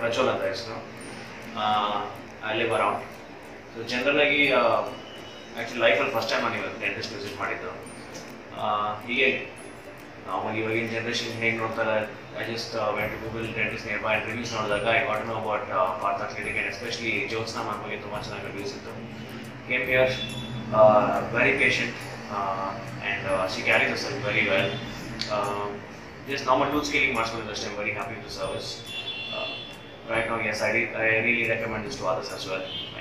ಪ್ರಜ್ವಲ್ ಅಂತ ಹೆಸರು I live around so ಜನರಲಾಗಿ ಆ್ಯಕ್ಚುಲಿ ಲೈಫಲ್ಲಿ ಫಸ್ಟ್ ಟೈಮ್ ನಾನು ಇವತ್ತು ಡೆಂಟಿಸ್ಟ್ ವಿಸಿಟ್ ಮಾಡಿದ್ದು ಆ, ಹೀಗೆ ನಾರ್ಮಲ್ ಇವಾಗಿನ ಜನ್ರೇಷನ್ ಹೇಗೆ ನೋಡ್ತಾರೆ I just went to Google dentist nearby reviews ನೋಡಿದಾಗ I what know about Partha clinic and especially Jyotsna ma'am ಬಗ್ಗೆ ತುಂಬ ಚೆನ್ನಾಗಿ ರಿವ್ಯೂಸ್ ಇತ್ತು came here very patient and she carries us very well just normal tooth scaling ಮಾಡಿಸ್ಕೊಂಡು ಅಷ್ಟೇ very happy to service right ನಾವು yes I I really recommend this to others as well